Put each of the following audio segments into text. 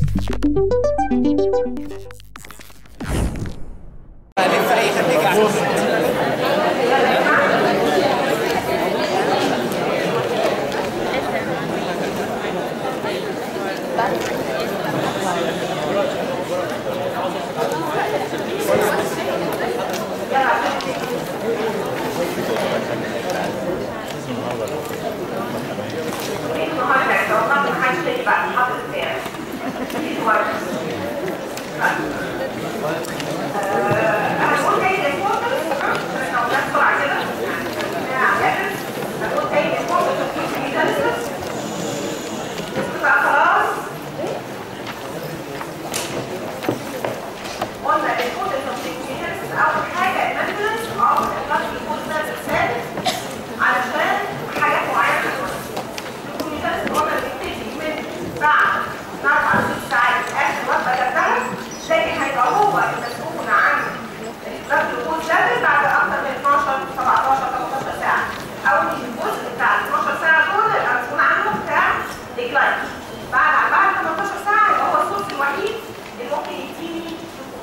لف اي خليك احسن النهارده لو ما حدش تاني بعد المحاضره بتاعي هنقول تاني الاسبوع احنا قلنا بسرعه كده هنقول تاني الاسبوع بقى خلاص قلنا الكود التوكسيكيشن اول حاجه المانجمنت او البلاد جلوكوز ليفل ثابت علشان حاجات معينه الكوميونيكيشن قلنا بيبتدي من بعد بعد على ست ساعات اخر وجبه جبتها لكن هيبقى هو المسؤول عن البلاد جلوكوز ليفل بعد اكتر من 12 17 18 ساعه او الجزء بتاع ال 12 ساعه دول يبقى مسؤول عنه بتاع الجلايكوجين بعد بعد 18 ساعه يبقى هو الصوص الوحيد اللي ممكن يديني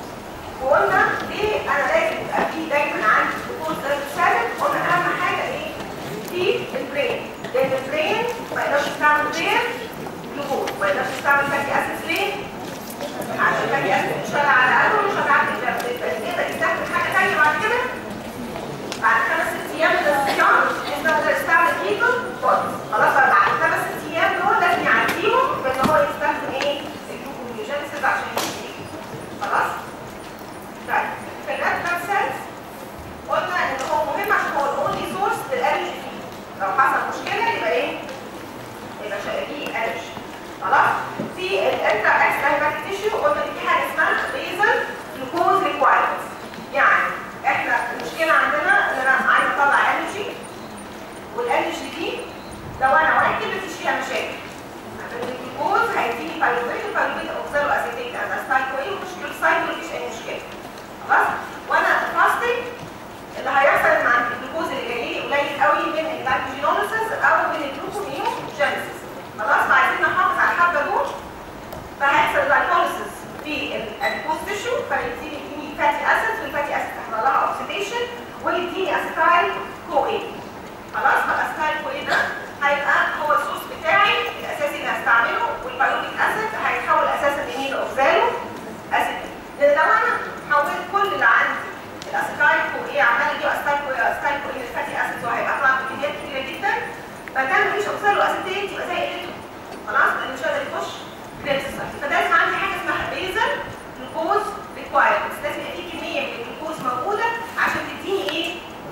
وقلنا ليه انا لازم يبقى في دايما عندي جلوكوز ده ثابت قلنا اهم حاجه ايه في البرين لان البرين ما يقدرش يستعمل غير جلوكوز ما يقدرش يستعمل فاتي اسيد ليه عشان فاتي اسيد يشتغل على قلبه ومش هتعرف يقدر يستخدم حاجه ثانيه بعد كده بعد خمس ست ايام من الصيام يقدر يستعمل كيتو خالص خلاص بقى بعد خمس ست ايام دول لازم يعديهم بان هو يستخدم ايه الجلوكوجينيسيس عشان يديك خلاص طيب في الريد بلاد سيلز قلنا ان هو مهم عشان هو الاونلي سورس للالرجي فيه لو حصل مشكله يبقى ايه؟ يبقى شا- فيه الرجي خلاص؟ في الانترا اكس دايماتيك تيشيو قلنا ان في حاجه اسمها بيزل جلوكوز ريكوايرمنت يعني احنا المشكله عندنا ان انا عايزه اطلع الرجي والالرجي دي لو انا واكل مفيش فيها مشاكل عشان الجلوكوز هيديني بايروبيت وبايروبيت اوكسالو اسيتيك انا ستايكوين ومشكله سايكل مفيش اي مشكله خلاص وانا فاستنج اللي هيحصل ان عندي الجلوكوز اللي جاي لي قليل قوي من الجلايكوجينوليسيس او من الجلوكوميوجينيسيس خلاص فعايزين نحافظ على الحبه دول فهيحصل جلايكوليسيس في الاديبوز تيشو فيديني يديني فاتي اسيد والفاتي اسيد تحصل لها اوكسيديشن ويديني اسيتايل كو اي خلاص فالاسيتايل كو اي ده هيبقى هو السورس بتاعي الاساسي اللي هستعمله والبيروبيك اسيد هيتحول اساسا لمين اوكسالو اسيد لان لو انا حولت كل اللي عندي الاسيتايل كو اي عمال اجيب اسيتايل كو اي اسيتايل كو اي للفاتي اسيد وهيبقى طلع بكميات كبيره جدا فكان مفيش اوكسالو اسيتيت يبقى زي قلته خلاص لان مش قادر يخش كريبس فلازم عندي حاجه اسمها بيزل جلوكوز ريكوايرمنتس لازم يبقى في كميه من الجلوكوز موجوده عشان تديني ايه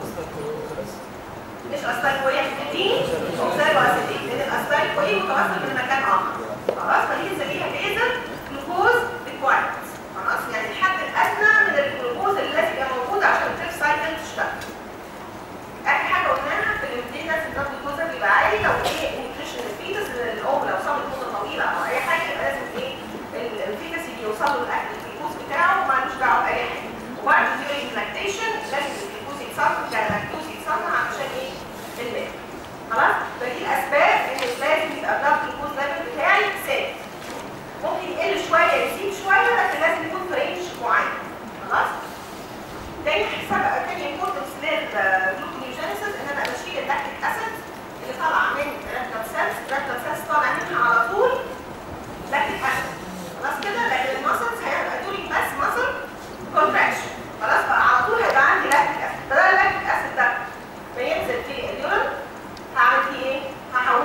مش اسيتايل كو اي عشان تديني اوكسالو اسيتيت لان الاسيتايل كو اي متوصل من مكان اخر خلاص فدي نسميها بيزل جلوكوز ريكوايرمنتس خلاص يعني الحد الادنى من الجلوكوز اللي لازم يبقى موجود عشان التريب سايكل تشتغل اخر حاجه قلناها في الامتحان لازم البلاد جلوكوز ده بيبقى عالي لو ايه النيوتريشن الفيتس الام لو صامت مده طويله او اي حاجه يبقى لازم ايه ال- الفيتس يجي يوصل له الاكل الجلوكوز بتاعه ومالوش دعوه باي حاجه وبعد during lactation لازم الجلوكوز يتصنع اللاكتوز يتصنع عشان ايه الماء خلاص فدي الاسباب ان لازم يبقى البلاد جلوكوز ليفل بتاعي ثابت ممكن يقل شويه يزيد شويه لكن لازم يكون في رينج معين خلاص تاني حساب تاني امبورتنس للجلوكوجينيسيس ان انا بشيل اللاكتيك اسيد اللي طالعه من الريد بلاد سيلز الريد بلاد سيلز طالع منها على طول لاكتيك اسيد خلاص كده لكن المسلز هيبقى دوري بس مسل كونتراكشن خلاص بقى على طول هيبقى عندي لاكتيك اسيد فده اللاكتيك اسيد ده بينزل في اليورين هعمل فيه ايه؟ هحوله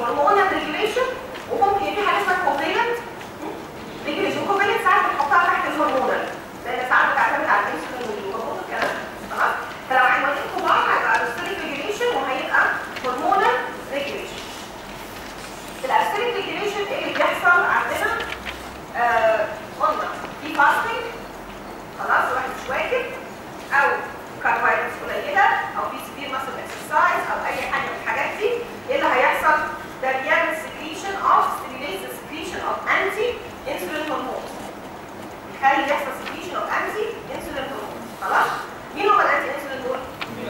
هرمونال ريجوليشن وممكن يبقى في حاجه اسمها كوفيلنت ريجوليشن كوفيلنت ساعات بنحطها تحت الهرمونال لان ساعات بتعتمد على الانسولين والهرمون والكلام ده خلاص فلو عنوانين كبار هيبقى الستريك ريجوليشن وهيبقى هرمونال ريجوليشن الستريك ريجوليشن ايه اللي بيحصل عندنا آه، قلنا في فاستنج خلاص الواحد مش واكل او كاربوهيدرات قليله او في سبير مثلا اكسرسايز او اي حاجه من الحاجات دي ايه اللي هيحصل؟ ده بيعمل سكريشن اوف ستيميليت سكريشن اوف انتي انسولين هرمونز يخلي يحصل سكريشن اوف انتي انسولين هرمونز خلاص؟ مين هم الانتي انسولين دول؟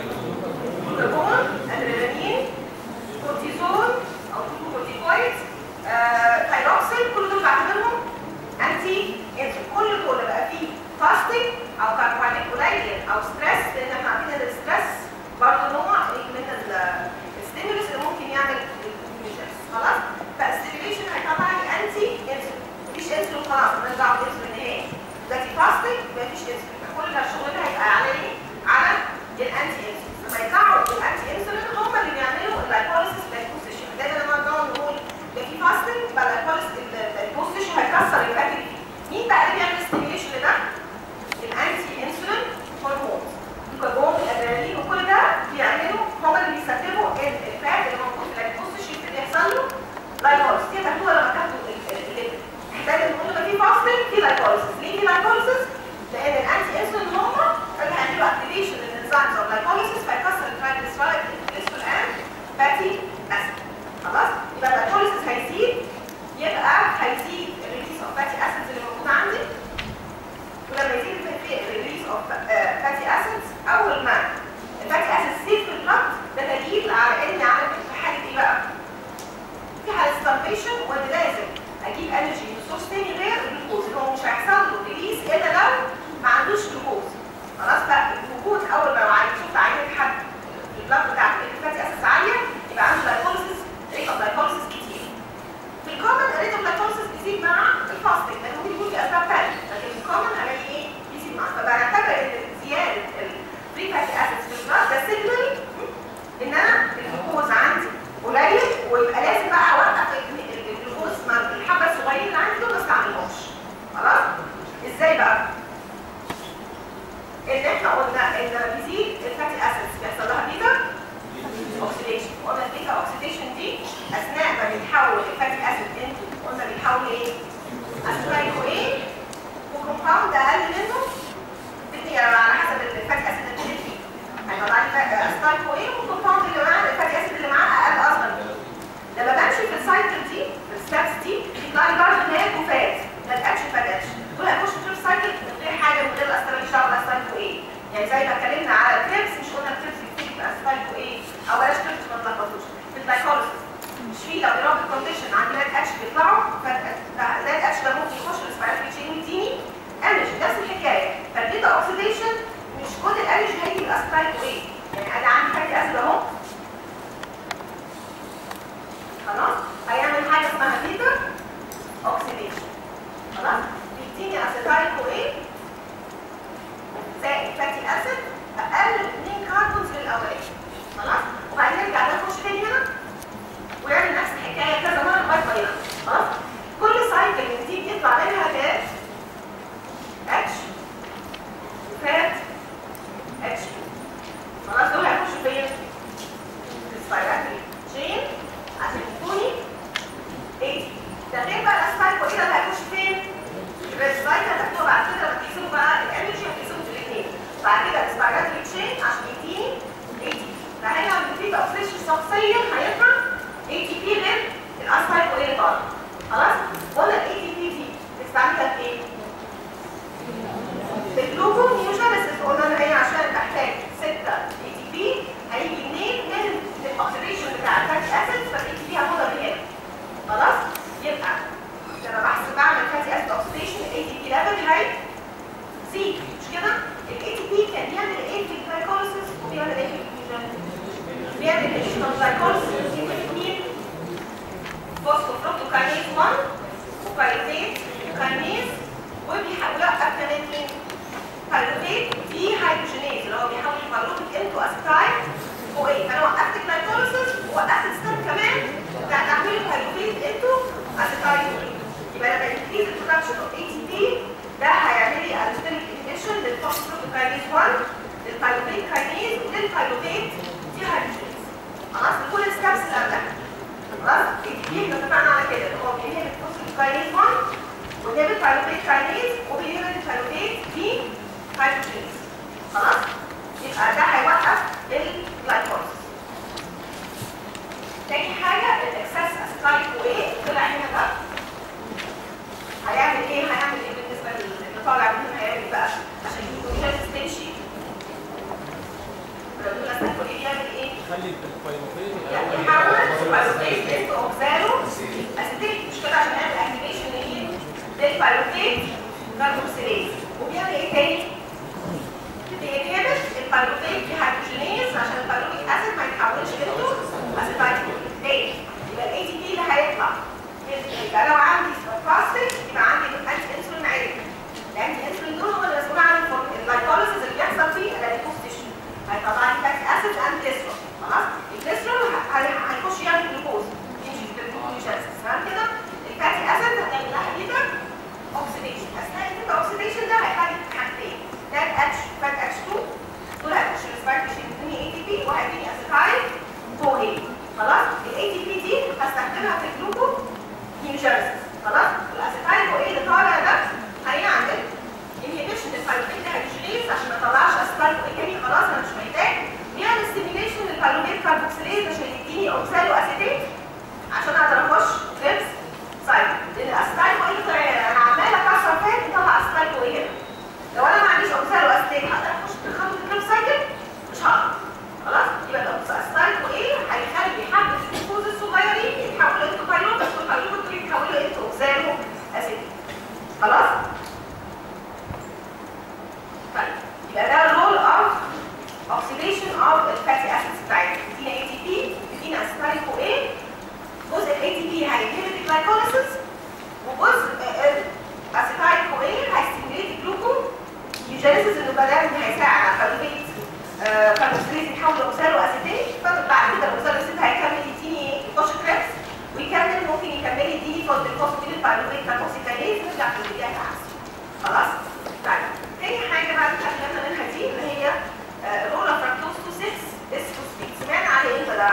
هرمون ادرينالين كورتيزون او كورتيكويد ثايروكسين كل دول بعتبرهم انتي انسولين كل دول بقى فيه فاستنج او كربوهيدرات قليل او ستريس لان احنا عارفين ان الستريس برضه نوع من الستيمولس اللي ممكن يعمل الجلوكوز خلاص فالستيميليشن هيطلع لي انتي انسولين مفيش انسولين خلاص مالناش دعوه بالانسولين نهائي دلوقتي فاستنج مفيش انسولين كل ده الشغل ده هيبقى على ايه؟ على الانتي انسولين لما يطلعوا الانتي انسولين هم اللي بيعملوا اللايبوليسيس لايبوزيشن دايما لما نقعد نقول ده في فاستنج بقى اللايبوليسيس اللايبوزيشن هيكسر الفاتي مين بقى اللي بيعمل ستيميليشن لده؟ الانتي انسولين هرمون الكربون الادرينالين وكل ده بيعملوا هم اللي بيسببوا ان الفات اللي موجود في اللايبوزيش يبتدي يحصل له لايبوليسيس دي تاخدوها لما تاخدوا الليبيد محتاج نقول له في فاستنج في لايبوليسيس ليه في لايبوليسيس؟ لان الانتي انسولين هم اللي هيعملوا اكتيفيشن للانزيمز اوف لايبوليسيس فيكسر الترايجليسرايد الكوليسترول اند فاتي اسيد خلاص يبقى اللايبوليسيس هيزيد يبقى هيزيد الريليس اوف فاتي اسيدز اللي موجوده عندي ولما يزيد في الريليس اوف فاتي اسيدز اول ما الفاتي اسيدز تزيد في البلد ده دليل على ان عامل في حاله ايه بقى؟ في حاله ستارفيشن وان لازم اجيب انرجي من سورس تاني غير الجلوكوز اللي هو مش هيحصل له ريليس الا لو ما عندوش جلوكوز خلاص بقى الجلوكوز اول ما عايز شفت عينه حد البلد بتاعته الفاتي اسيدز عاليه يبقى عنده لايكوليسيس ريت اوف لايكوليسيس كتير في الكومن ريت اوف لايكوليسيس بيزيد مع الفاستنج لان ممكن يكون في اسباب ثانيه لكن في الكومن هلاقي ايه بيزيد مع فبعتبر ان زياده الفري فاتي اسيدز في البلد ده سيجنال ان انا الجلوكوز عندي قليل ويبقى لازم بقى اوقف الجلوكوز مع الحبه الصغيرين اللي عندي دول ما استعملهمش خلاص ازاي بقى؟ ان احنا قلنا ان لما بيزيد الفاتي اسيدز بيحصل لها بيتا اوكسيديشن قلنا البيتا اوكسيديشن دي اثناء ما بيتحول الفاتي اسيد انتو قلنا بيتحول ايه؟ اسيتايكو ايه؟ وكومباوند اقل منه بتنية على حسب الفاتي اسيد اللي بتنزل فيه هيطلع لي اسيتايكو ايه والكومباوند اللي معاه الفاتي اسيد اللي معاه اقل اصلا منه لما بمشي في السايكل دي في الستابس دي بيطلع لي برضه ان هي كوفات ما تقلش فاتش دول هيخشوا في السايكل من غير حاجه من غير الاسترال مش دعوه بالاسيتايكو ايه يعني زي ما اتكلمنا على الكريبس مش قلنا الكريبس بتيجي بالاسيتايكو ايه او بلاش كريبس ما تلخبطوش في الجلايكوليسيس مش في لو ايروبيك كونديشن عندي نات اتش بيطلعوا فنات اتش ده ممكن يخش الاسبيراتوري تشين ويديني انرجي نفس الحكايه فالبيتا اوكسيديشن مش كل الانرجي هيجي بالاسيتايكو ايه يعني انا عندي فاتي اسيد اسيتايل وايه طلع هنا ده هيعمل ايه هيعمل ايه بالنسبه للي طالع منه هيعمل ايه بقى عشان الجلوكوز تمشي الاسيتايل ايه يعمل ايه خلي الفايلوفين يعني يحول الفايروتيت انتو اوكسالو اسيتيت مش كده عشان يعمل اكتيفيشن ايه للفايروتيت كاربوكسيليز وبيعمل ايه تاني؟ بينهبت الفايروتيت ديهيدروجينيز عشان الفايروتيك اسيد ما يتحولش انتو اسيتايل تاني يبقى الاي تي بي اللي هيطلع يبقى لو عندي فاستنج يبقى عندي انتي انسولين عالي الانتي انسولين دول هم اللي مسؤولين عن اللايكوليسيس اللي بيحصل فيه الاديبوز تيشو هيطلع لي فاتي اسيد اند جليسرول خلاص الجليسرول هيخش يعمل جلوكوز يمشي في الجلوكوجينيسيس تمام كده الفاتي اسيد هنعمل لها كده اوكسيديشن اثناء الاوكسيديشن ده هيخلي حاجتين فات اتش فات اتش 2 دول هيخشوا السبايك يديني اي تي بي وهيديني اسيتايل كو اي خلاص الاي تي بي دي هستخدمها في الجلوكو نيوجيرسيس خلاص الاسيتايل كو اي اللي طالع ده هيعمل انهبيشن للفايبرين هيدروجينيز عشان ما اطلعش اسيتايل كو اي تاني خلاص انا مش محتاج بيعمل ستيميليشن للفالوميت كاربوكسيليز عشان يديني اوكسالو اسيتيت عشان اقدر اخش كريبس سايكل لان الاسيتايل كو اي طلع انا عمال اكسر فات يطلع اسيتايل كو اي هنا لو انا ما عنديش اوكسالو اسيتيت هقدر اخش في خطوه الكريبس سايكل مش هقدر خلاص يبقى الاسيتايل كو اي هيخلي حبه الجلوكوز الصغيرين يتحولوا انتو بايروتس والبايروتس دول يتحولوا انتو اوكسالو اسيتيت خلاص طيب يبقى ده الرول اوف اوكسيديشن اوف الفاتي اسيدز بتاعتنا ادينا اي تي بي ادينا اسيتايل كو اي جزء الاي تي بي هينهبت الجلايكوليسيس وجزء الاسيتايل كو اي هيستيميليت الجلوكو يوجينيسيس اللي بدل هيساعد على الفالوبيت كاربوكسيليز يتحول لاوكسالو اسيتيت فبعد كده الاوكسالو اسيتيت هيكمل يديني يخش كريبس ويكمل ممكن يكمل يديني فوسفاتيل الفالوبيت كاربوكسيليز نرجع في الاتجاه العكسي خلاص طيب تاني حاجه بقى اتكلمنا منها دي اللي هي رولا فركتوز 2 6 اسفوسفيت سمعنا عليه امتى ده؟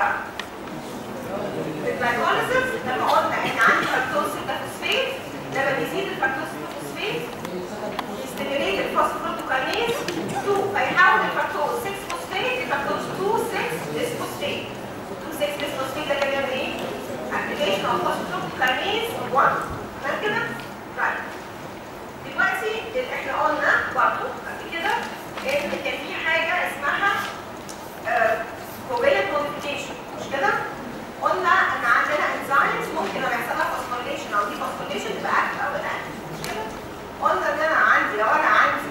الجلايكوليسيس لما قلنا ان عندي فركتوز 6 فوسفيت لما بيزيد الفركتوز 6 فوسفيت يستمريت الفوسفوروتوكاينيز 2 فيحول الفركتوز 6 فوسفيت لفركتوز 2 6 اسفوسفيت 2 6 اسفوسفيت ده بيعمل ايه؟ اكتيفيشن اوف فوسفوروتوكاينيز 1 تمام كده؟ طيب دلوقتي اللي احنا قلنا برضه قبل كده ان كان في حاجه اسمها كوبيلت موديفيكيشن مش كده؟ قلنا ان عندنا انزيمز ممكن لما يحصل لها فوسفوريليشن او دي فوسفوريليشن تبقى اكتف او اناكتف مش كده؟ قلنا ان انا عندي لو انا عندي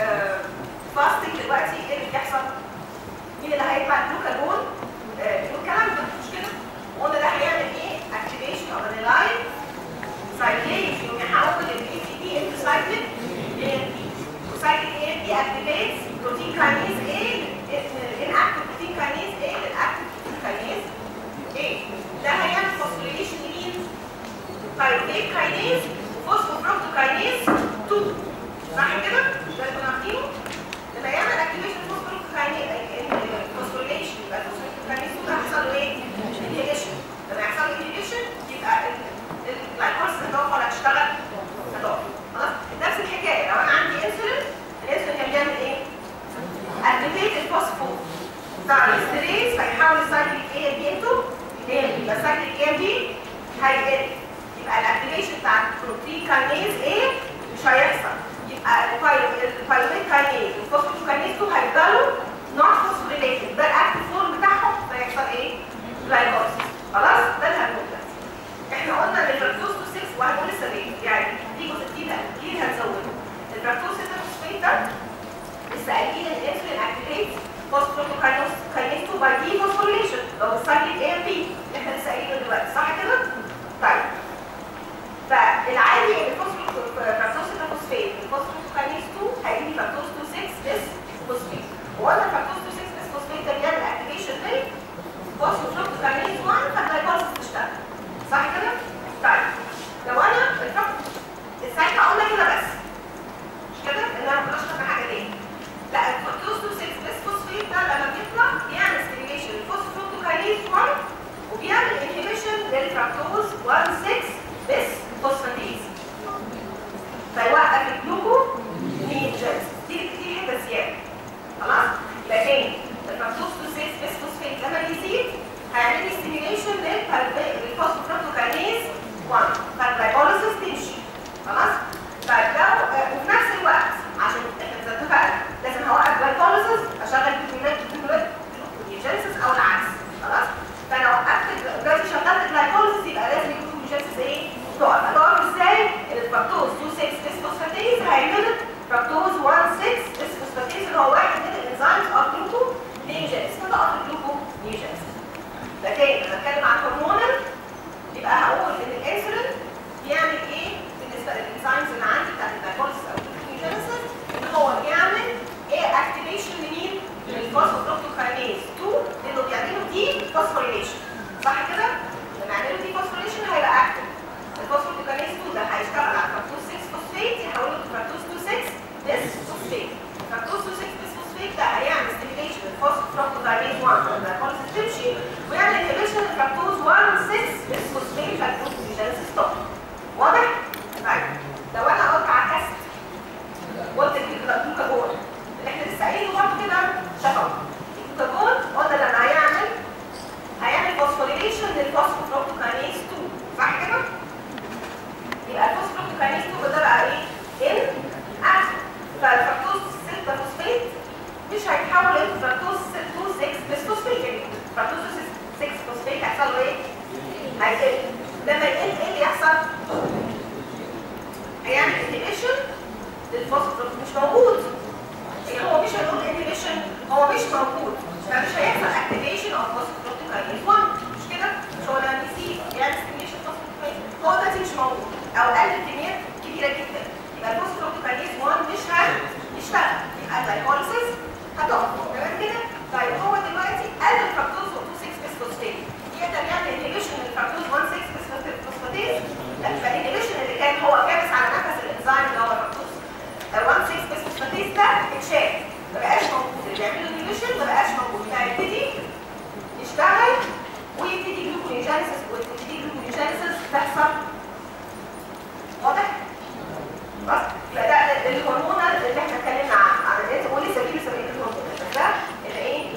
فاستنج دلوقتي ايه اللي بيحصل؟ مين اللي هيطلع جلوكاجون؟ الكلام ده مش كده؟ قلنا ده هيعمل ايه؟ اكتيفيشن اوف انيلاين سايكليز يقوم يحول الاي تي بي انتو سايكليك اي ام بي وسايكليك اي ام بي اكتيفيتس بروتين كاينيز اي الانكتيف بروتين كاينيز اي للاكتيف بروتين كاينيز اي ده هيعمل فوسفوريليشن لمين؟ بايروتيك كاينيز وفوسفوبروتوكاينيز 2 صح كده؟ ده اللي كنا عارفينه؟ لما يعمل اكتيفيشن فوسفوبروتوكاينيز فوسفوريليشن يبقى الفوسفوبروتوكاينيز 2 ده هيحصل له ايه؟ انهيبيشن لما يحصل له انهيبيشن يبقى الجلايكوليسيس هتقف ولا هتشتغل؟ هتقف خلاص؟ نفس الحكايه لو انا عندي انسولين الانسولين كان بيعمل ايه؟ اكتيفيت الفوسفو بتاع الاستريس فيحول السايكليك اي ام بي انتو اي ام بي يبقى السايكليك اي ام بي هيقل يبقى الاكتيفيشن بتاع البروتين كاينيز ايه مش هيحصل يبقى الفايلوميت كاينيز والفوسفوكاينيز 2 هيفضلوا نوت فوسفوريليتد ده الاكتيف فورم بتاعهم فيحصل ايه؟ جلايكوليسيس خلاص ده اللي هنقول دلوقتي احنا قلنا ان الفركتوز 6 وهنقول لسه ليه يعني دي جزء جديد جديد هنزوده الفركتوز 6 فوسفيت ده لسه قايلين ان الانسولين اكتيفيت فوسفوكاينيز كاينيز 2 باي دي فوسفوريليشن لو السايكليك اي ام بي احنا لسه قايلينه دلوقتي صح كده؟ طيب فالعادي ان الفوسفوركاينيز 6 فوسفيت الفوسفوكاينيز 2 هيديني فركتوز 2 6 بس فوسفيت وقلنا الفركتوز 2 6 بس فوسفيت ده بيعمل اكتيفيشن ليه؟ فوسفوكاينيز 1 فالجلايكوليسيس تشتغل صح كده؟ طيب لو انا الفرق ساعتها قلنا كده بس مش كده؟ ان انا ما كناش في حاجه تاني لا الفركتوز 2 6 بس فوسفيت ده لما بيطلع بيعمل ستيميليشن للفوسفوكاينيز 1 وبيعمل انهبيشن للفركتوز 1 6 بس فوسفاتيز فيوقف الجلوكو نيجنز دي دي حته زياده خلاص يبقى تاني الفركتوز 2 6 بس فوسفيت لما بيزيد هيعمل لي ستيميليشن للفوسفوبروتوكاينيز اكتيفيشن للفوسفوفروكتوكاينيز 2 صح كده؟ يبقى الفوسفوفروكتوكاينيز 2 ده بقى ايه؟ ان اكتف فالفركتوز 6 فوسفات مش هيتحول انتو فركتوز 2 6 بسفوسفات يعني فركتوز 6 فوسفات هيحصل له ايه؟ هيقل لما يقل ايه اللي يحصل؟ هيعمل انهبيشن للفوسفورس مش موجود يعني هو مش هيقول انهبيشن هو مش موجود فمش هيحصل اكتيفيشن اوف فوسفوروتيكاينيز 1 مش كده؟ مش هو لما بيسيب بيعمل ستيميشن فوسفوروتيكاينيز هو دلوقتي مش موجود او قل كميات كبيره جدا يبقى الفوسفوروتيكاينيز 1 مش هيشتغل يبقى الجلايكوليسيس هتقف تمام كده؟ طيب هو دلوقتي قل الفركتوز 2 6 بسفوسفات يقدر يعمل انهبيشن للفركتوز 1 6 بسفوسفاتيز فالانهبيشن اللي كان هو كابس على نفس الانزيم اللي هو الفركتوز 1 6 بسفوسفاتيز ده اتشال ما بقاش موجود اللي بيعمل انهبيشن ما بقاش موجود فهيبتدي يشتغل ويبتدي جلوكونيجينيسيس ويبتدي جلوكونيجينيسيس تحصل واضح؟ بس يبقى ده الهرمون اللي احنا اتكلمنا عنه عن الانت ولسه في لسه بقيه الهرمون بس ده اللي ايه؟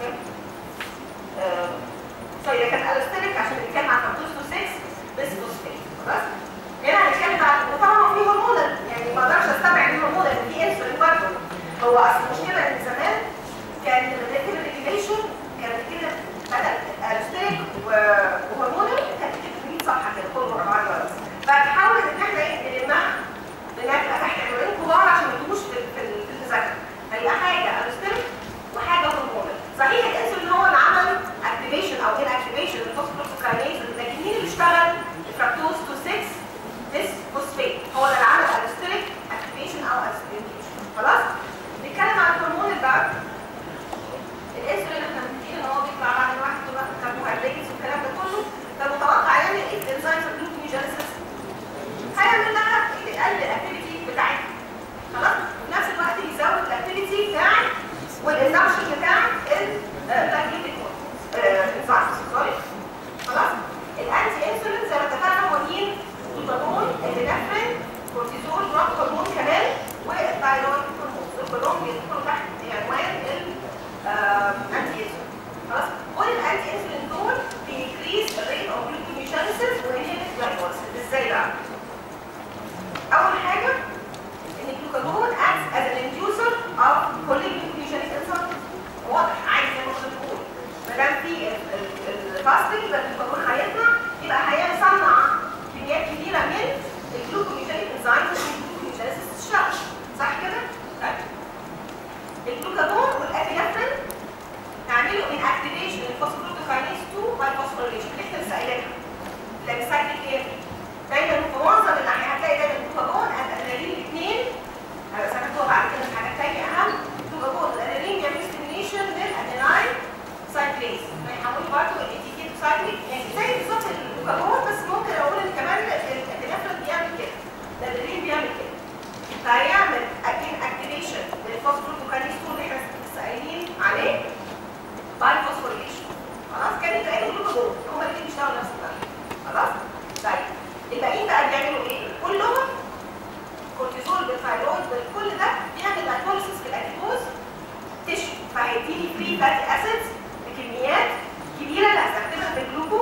سوري ده كان الستريك عشان بنتكلم عن فركتوز 2 6 بس فوسفات خلاص؟ هنا هنتكلم عن وطبعا هو في هرمونال يعني ما اقدرش استبعد الهرمون لان في انسولين برضه هو اصل المشكله ان زمان كان الريتم ريجيليشن كانت كده بدل الستريك وهرمونال كانت بتكتب 100 صفحه كده كل مره بعد وقت فنحاول ان احنا ايه نلمها بنبقى تحت عنوانين كبار عشان ما تجوش في في في المذاكره هيبقى حاجه الستريك وحاجه هرمونال صحيح الانسولين هو اللي عمل اكتيفيشن او ان اكتيفيشن للفوسفوروكاينيز لكن مين اللي اشتغل الفركتوز 2 6 بس فوسفات هو اللي عمل الستريك اكتيفيشن او اسبريشن خلاص نتكلم عن الهرمون بقى الانسولين احنا متفقين ان هو بيطلع بعد الواحد دلوقتي كربوهيدرات والكلام ده كله فمتوقع يعمل ايه الانزيم في الجلوكوجينيسيس هيعمل لها يقلل الاكتيفيتي بتاعتها خلاص في نفس الوقت يزود الاكتيفيتي بتاعت والانزيم بتاعت اللايكليتيك انزيم سوري خلاص الانتي انسولين زي ما اتفقنا هو مين الجلوكاجون الابنفرين كورتيزول دراج هرمون كمان والثايرويد هرمون دول كلهم بيدخلوا تحت عنوان الانتي انسولين خلاص كل الانتي انسولين دول بيكريس الريت اوف جلوكوجينيسيس وانهبت جلايكوليسيس ازاي بقى؟ اول حاجه ان الجلوكاجون acts as an inducer of polyglucogenic enzyme واضح عادي زي ما كنا بنقول ما دام في الفاستنج يبقى الجلوكاجون هيطلع يبقى هيصنع كميات كبيره من الجلوكوجينيك انزيم والجلوكوجينيسيس تشتغل صح كده؟ طيب الجلوكاجون والابينفرين هيعملوا ان اكتيفيشن الفوسفوروكاينيز 2 باي فوسفوريليشن اللي احنا لسه قايلينها لمساكل ايه؟ دايما في معظم الناحيه هتلاقي دايما الجلوكاجون الادرينالين الاثنين هبقى سكتوها بعد كده في حاجات ثانيه اهم الجلوكاجون والادرينالين بيعملوا ستيميليشن للادريناين سايكليز فيحولوا برضه الايتيكيت سايكليك يعني زي بالظبط الجلوكاجون بس ممكن اقول ان كمان الابنفرين بيعمل كده الادرينالين بيعمل كده فهيعمل اكين اكتيفيشن للفوسفوروكاينيز 2 اللي احنا لسه قايلين عليه باي فوسفوريليشن خلاص كانت بقى الجلوكاجون هما الاثنين بيشتغلوا نفس الطريقه خلاص طيب الباقيين بقى بيعملوا ايه كلهم كورتيزول بالثايرويد بالكل ده بيعمل لايكوليسيس في الاكيتوز تشو فهيديني فري فاتي اسيدز بكميات كبيره اللي هستخدمها في الجلوكو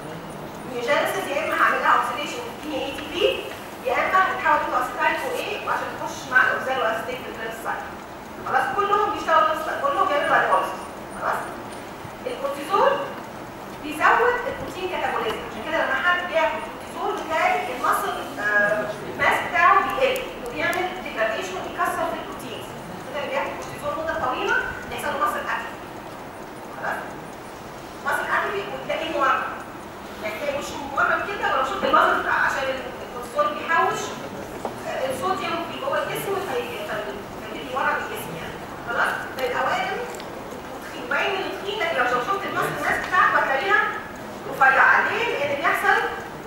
نيوجينيسيس يا اما هعمل لها اوكسيديشن في اي تي بي يا اما هتحول تو اسيتايل كو ايه وعشان تخش مع الاوكسال واسيتيك في البريس سايكل خلاص كلهم بيشتغلوا نفس كلهم بيعملوا لايكوليسيس خلاص الكورتيزول بيزود البروتين كاتابوليزم عشان كده لما حد بياخد كورتيزول بتلاقي المصل الماس بتاعه بيقل وبيعمل ديجراديشن ويكسر في البروتينز كده اللي بياخد كورتيزول مده طويله يحصل له مصل اتروفي خلاص مصل اتروفي وتلاقيه مورم يعني تلاقي وشه مورم كده ولو شفت المصل بتاع عشان الكورتيزول بيحوش الصوديوم في جوه الجسم فيبتدي يورم الجسم يعني خلاص فالاوائل باين التخين لكن لو شفت المصل الناس بتاعته هتلاقيها رفيعه ليه؟ لان بيحصل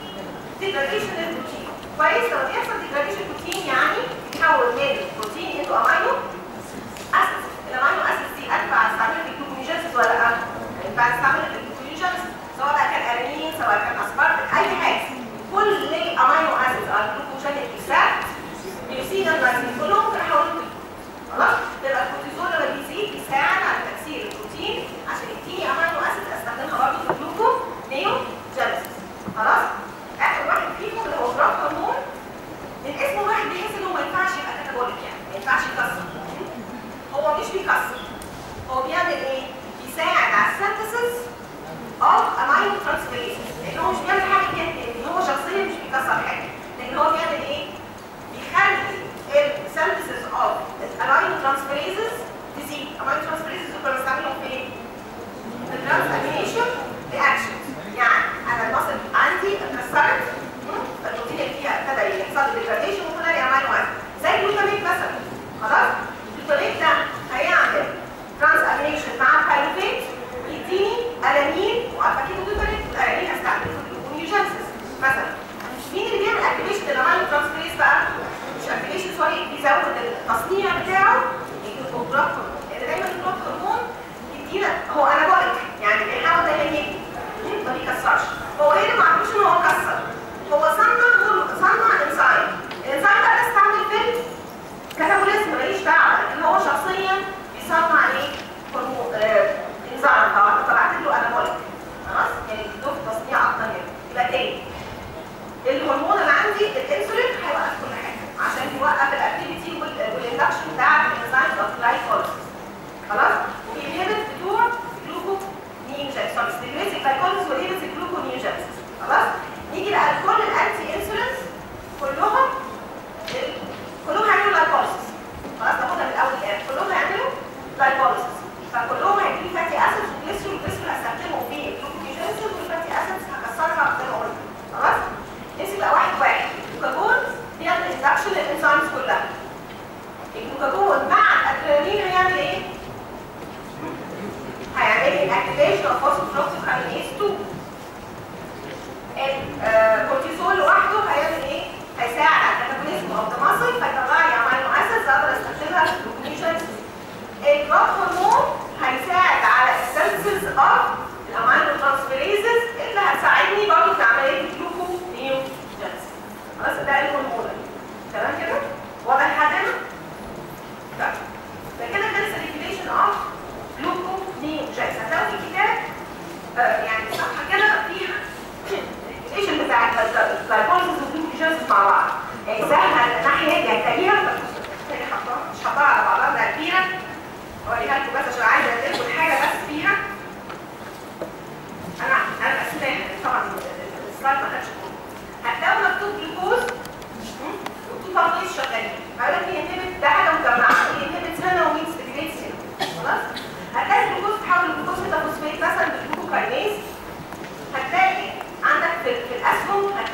ديجراديشن للبروتين كويس لو بيحصل ديجراديشن بروتين يعني بيتحول من بروتين انتو امينو اسيد الامينو اسيد دي انفع استعملها في الجلوكوجينيسيس ولا لا؟ ينفع استعملها في الجلوكوجينيسيس سواء بقى كان ارينين سواء كان اسبارت اي حاجه كل الامينو اسيد او الجلوكوجينيك اسيد بيسيد اللايزين كلهم بيحولوا خلاص يبقى الكورتيزول لما بيزيد بيساعد على تكسير البروتين عشان يديني امينو اسيد استخدمها برضه في الجلوكو نيو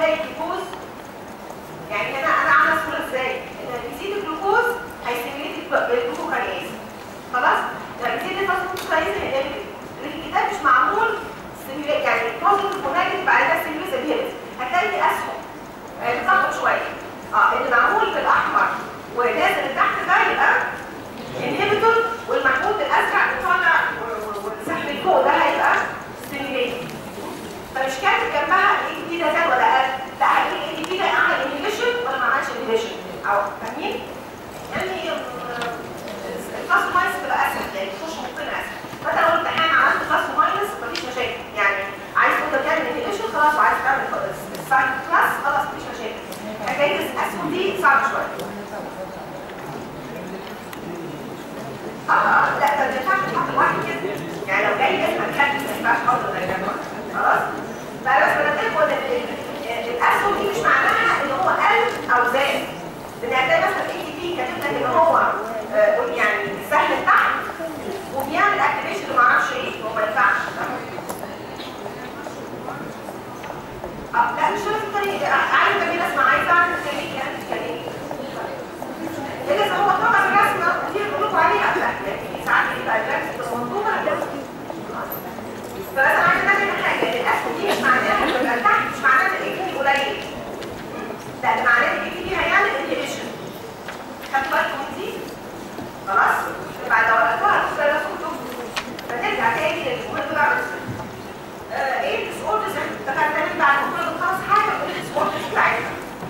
ازاي الجلوكوز يعني هنا انا عامله صوره ازاي ان بيزيد الجلوكوز هيستميليت الجلوكوكاينيز خلاص لما بيزيد الفاسفوكاينيز هيقلل الكتاب مش معمول stimulate- يعني بوزيتيف ونيجاتيف بعد كده ستيموليت انهبيت هتلاقي دي اسهم آه، بتاخد شويه اه اللي معمول بالاحمر ونازل لتحت ده يبقى انهبيتور والمحمول بالازرق وطالع و- و- والسحب لفوق ده هيبقى ستيموليت فمش كاتب جنبها الاي دي ده زاد ولا قل لا هتقول الاي دي ده عمل انهبيشن ولا ما عملش انهبيشن او فاهمين؟ يعني الكلاس ماينس تبقى اسهل يعني تخش ممكن اسهل فانت لو امتحان عملت كلاس ماينس مفيش مشاكل يعني عايز تفضل تعمل انهبيشن خلاص وعايز تعمل الساين كلاس خلاص مفيش مشاكل حكايه الاسهم دي صعبه شويه اه اه لا ده ما ينفعش تحط لوحده كده يعني لو جاي اسمك كاتب ما ينفعش تحط ده خلاص بقى بس انا بقول ان ال- الاسهم دي مش معناها ان هو قل او زاد لان هتلاقي مثلا اي تي بي كاتب لك ان هو آه، يعني سهل تحت وبيعمل اكتيفيشن وما اعرفش ايه هو ما ينفعش اه لا مش شرط الطريق عايز كمان اسمع عايز اعرف الكلمه يعني الكلمه لسه هو طبعا الرسمه كتير بقول لكم عليها لا يعني ساعات بيبقى الرسمه مطلوبه فبس انا عايزه انبه حاجه ان الاسهم دي مش معناها ان يبقى تحت مش معناها ان الاي قليل لا ده معناه ان الاي هيعمل انهبيشن خدت بالكم من دي خلاص بعد لو قلتوها هتوصل لكم فترجع تاني للمهم بقى آه، ايه الديس اوردرز اتفقنا من بعد ما كنا خلاص حاجه وايه الديس اوردرز بتاعتنا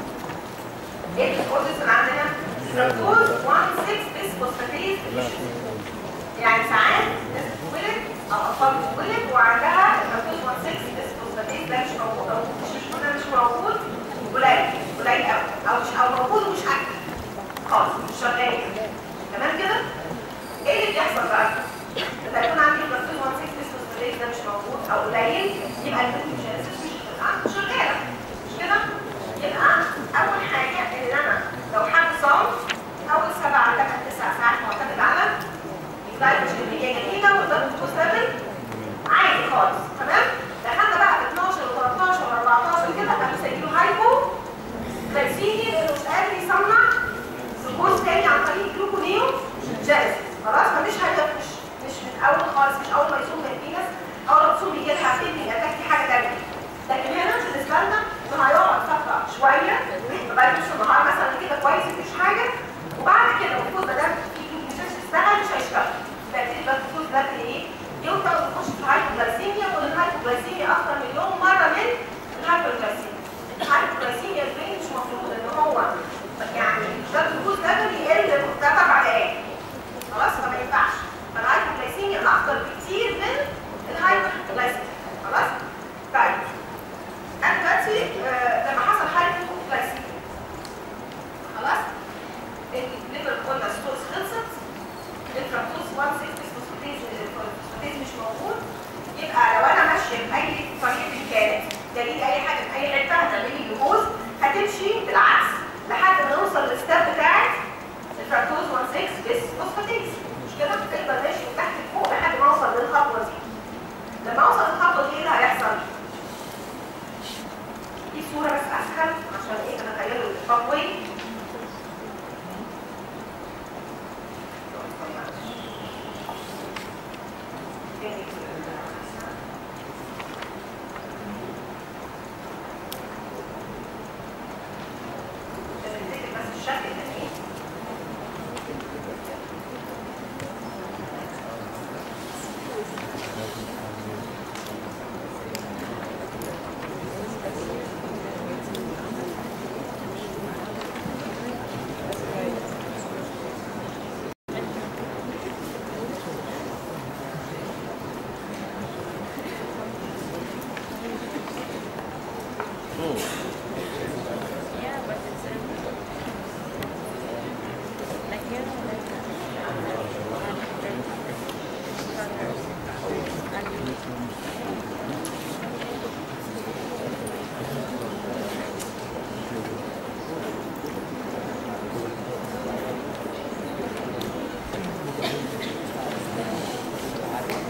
ايه الديس اوردرز اللي عندنا فركتوز 1 6 بيس فوسفاتيز يعني ساعات ناس بتتولد او اطفال بتتولد وعندها الفركتوز 1 6 بيس فوسفاتيز ده مش موجود او مش مش قلنا مش موجود قليل قليل قوي او مش او موجود ومش اكتف خالص مش شغال تمام كده ايه اللي بيحصل بقى لما يكون عندي الفركتوز 1 6 بيس فوسفاتيز ده مش موجود او قليل يبقى الجلوكوجينيسيس مش مش شغاله مش كده يبقى اول حاجه ان انا لو حد صام اول سبع ثمان تسع ساعات معتمد على الدايت الكميه جميله والضغط مستمر عادي خالص تمام دخلنا بقى في 12 و13 و14 كده انا مسجله هايبو جلايسيميا لانه مش قادر يصنع جلوكوز تاني عن طريق جلوكونيو جالس خلاص فمش هدف مش مش من اول خالص مش اول ما يصوم كان في ناس اول ما تصوم يجي لها فيلم اتاك دي حاجه تانيه لكن هنا بالنسبه لنا انه هيقعد فتره شويه لغايه نص النهار مثلا كده كويس مفيش حاجه وبعد كده المفروض ما دام في جلوكوز اشتغل مش هيشتغل فيبتدي بقى الجلوكوز ده ايه يوصل ويخش في الهايبوجلايسيميا والهايبوجلايسيميا اكتر مليون مره من الهايبوجلايسيميا الهايبوجلايسيميا البرين مش المفروض ان هو يعني ده الجلوكوز ليفل يقل ثلاث اربع دقائق خلاص فما ينفعش فالهايبوجلايسيميا اخطر بكتير من الهايبوجلايسيميا خلاص طيب انا دلوقتي آه، لما حصل هايبوجلايسيميا خلاص الليفر قلنا ستورز خلصت الفركتوز 1 6 فوسفاتيز الفوسفاتيز مش موجود يبقى لو انا ماشيه باي طريقه كانت دليل اي حاجه في اي حته هتعمل لي جلوكوز هتمشي بالعكس لحد ما نوصل للستاب بتاعت الفركتوز 1 6 بس فوسفاتيز مش كده بتفضل ماشي من تحت لفوق لحد ما اوصل للخطوه دي لما اوصل للخطوه دي ايه اللي هيحصل؟ دي صوره بس اسهل عشان ايه نتخيلوا الخطوه بس الشكل ده ايه؟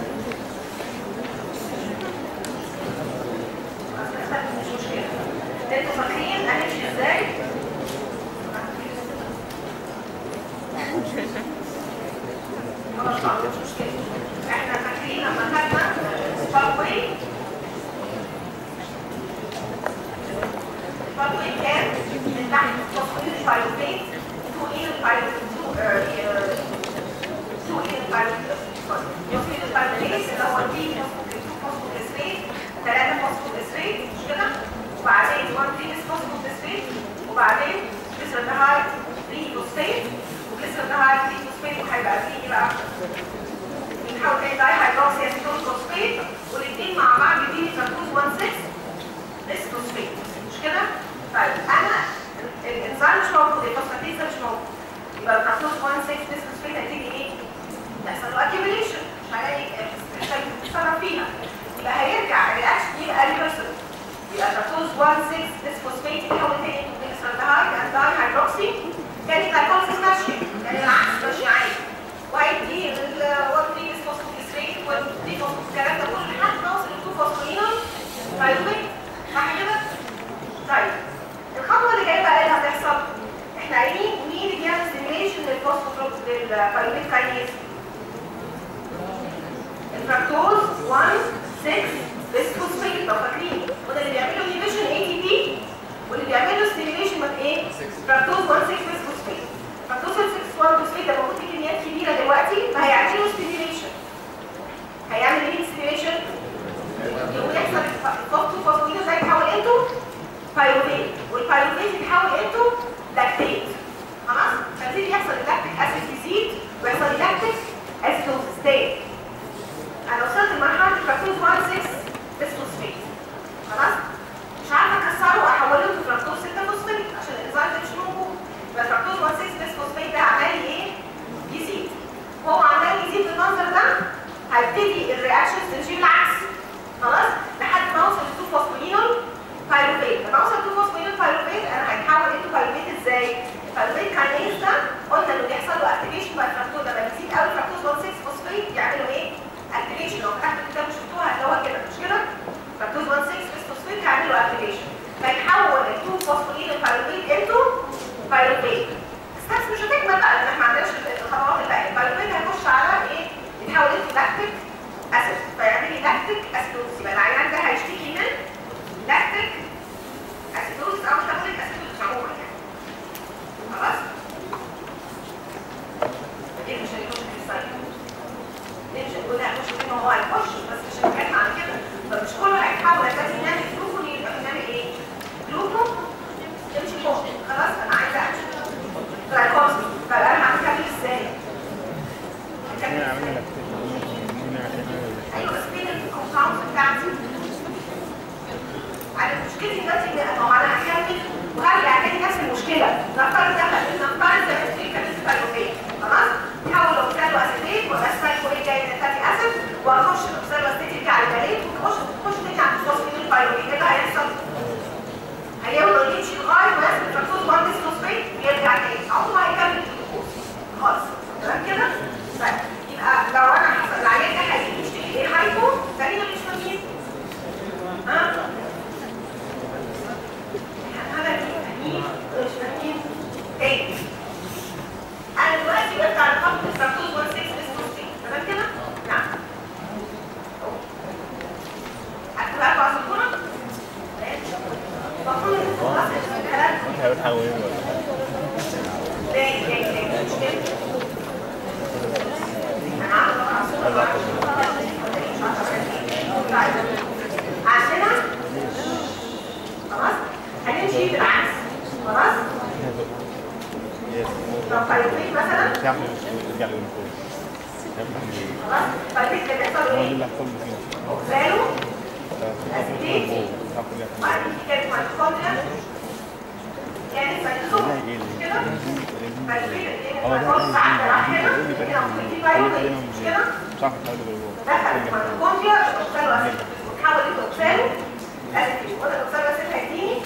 مش مشكله انتوا فاكرين هنمشي ازاي؟ خلاص بقى، مش مشكلة. احنا فاكرين لما خدنا سباقوي سباقوي كان من تحت تصوير الفايروبيت تو ايه الفايروبيت تو تو ايه الفايروبيت تصوير الفايروبيت اللي هو دي فوسفوجليسريت ثلاثة فوسفوجليسريت مش كده وبعدين 1 فينس فوسفوجليسريت وبعدين جليسرالدهايد 3 فوسفيت وجليسرالدهايد 3 فوسفيت وهيبقى فيه ايه بقى؟ بنحاول تاني داي هيدروكسي اسيتون فوسفيت والاثنين مع بعض يديني فركوز 16 بس فوسفيت مش كده؟ طيب انا ال- الانزيم مش موجود الفوسفاتيز ده مش موجود يبقى الفركوز 16 بس فوسفيت هيديني ايه؟ يحصل له اكيوميليشن مش هلاقي محتاج تتصرف فيها يبقى هيرجع الرياكشن يبقى ريفرسبل يبقى فركوز 16 بس فوسفيت يتحول تاني لجليسرالدهايد اند داي هيدروكسي كانت الكونسيس ماشيه يعني العكس ماشي عادي وهيدي الوردي فوسفوجليسريت والدي الكلام ده كله لحد ما اوصل للتو فوسفورينول فايروبيت صح كده؟ طيب الخطوه اللي جايه بقى ايه اللي هتحصل؟ احنا قايلين مين اللي بيعمل ستيميليشن للفوسفوتروب للفايروبيت كاينيز؟ الفركتوز 1 6 بسفوسفيت لو فاكرين وده اللي بيعمله انيبيشن اي تي بي واللي بيعمله ستيميليشن من ايه؟ فركتوز 1 6 بسفوسفيت فركتوز 6 1 بسفوسفيت ده موجود في كميات كبيره دلوقتي فهيعمل له ستيميليشن هيعمل ايه ستيميليشن؟ يقول يحصل الفوسفو فوسفوينو ده يتحول انتو بايروفيت والبايروفيت يتحول انتو لاكتيت خلاص؟ فبتبتدي يحصل اللاكتيك اسيد يزيد ويحصل اللاكتيك اسيدوزس تاني انا وصلت لمرحله الفركتوز 1 6 بسفوسفيت خلاص مش عارفه اكسره واحوله لفركتوز 6 فوسفيت عشان الانزيم ده مش موجود يبقى الفركتوز 1 6 بسفوسفيت ده عمال ايه يزيد هو عمال يزيد بالمنظر ده هيبتدي الرياكشنز تمشي بالعكس خلاص لحد ما اوصل للتو فوسفولينول بايروفيت لما اوصل للتو فوسفولينول بايروفيت انا هيتحول انتو بايروفيت ازاي البايروفيت كاينيز ده قلنا انه بيحصل له اكتيفيشن باي الفركتوز لما بيزيد قوي الفركتوز 1 6 فوسفيت يعملوا ايه اكتيفيشن لو فتحت الكتاب شفتوها اللي هو كده مش كده فركتوز 1 6 فوسفيت يعملوا اكتيفيشن فيحول التو فوسفولينول بايروفيت انتو بايروفيت بس مش هتكمل بقى لان احنا ما عندناش الخطوات الباقيه البايروفيت هيخش على ايه يتحول انتو لاكتيك اسيد فيعمل لي لاكتيك اسيدوز يبقى العيان ده هيشتكي من لاكتيك اسيدوز او تابليك اسيدوز عموما يعني خلاص ايه مش هيخش في السايكل ليه مش هنقول لا مش ان هو هيخش بس مش هنتكلم عن كده فمش كله هيتحول اساسا ينام جلوكون يبقى ينام ايه جلوكون يمشي فوق خلاص انا عايزه امشي جلايكوز طب انا هنكمل ازاي؟ هنكمل ازاي؟ ايوه بس فين الكومباوند بتاعتي انا مشكلتي دلوقتي ان هو انا هكمل وهرجع تاني نفس المشكله نفترض ده نفترض زي ما قلت كانت فايروبيت خلاص تحول اوكسالو اسيتيت واسفايكو ايه جاي من فاتي اسيد واخش الاوكسالو اسيتيت بتاع البريد وتخش تخش تاني على الفوسفينول فايروبيت ايه اللي هيحصل؟ هيفضل يمشي لغايه ما يثبت فركتوز 1 فوسفيت ويرجع تاني عمره ما هيكمل الجلوكوز خالص تمام كده؟ طيب يبقى لو انا حصل العيان ده هيجي يشتكي ايه هايبو ده مين اللي مش فاهمين؟ ها؟ انا مين فاهمين مش فاهمين؟ تاني انا دلوقتي برجع لخط الفركتوز 1 6 فوسفيت تمام كده؟ نعم هتبقى لكم على الصورة؟ المفروض ان خلاص الكلام هيحاول ولا تاني تاني تاني مش كده؟ انا عارفه على الصورة عندنا خلاص هنمشي بالعكس خلاص لو فايروبيت مثلا تعمل يرجع له فوق خلاص فايروبيت اللي بيحصل هو ايه؟ اللي هيحصل له فيه اوكسالو اسيتيت وبعدين في كانت ميتوكوندريا كانت سيتوزوم كده فايروبيت اللي هو ده بيحصل بعد راح هنا هنا في فايروبيت مش كده؟ صح حاول يقول دخل الميتوكوندريا الاوكسالو اسيد وتحول الى اوكسالو اسيد وده الاوكسالو اسيد هيديني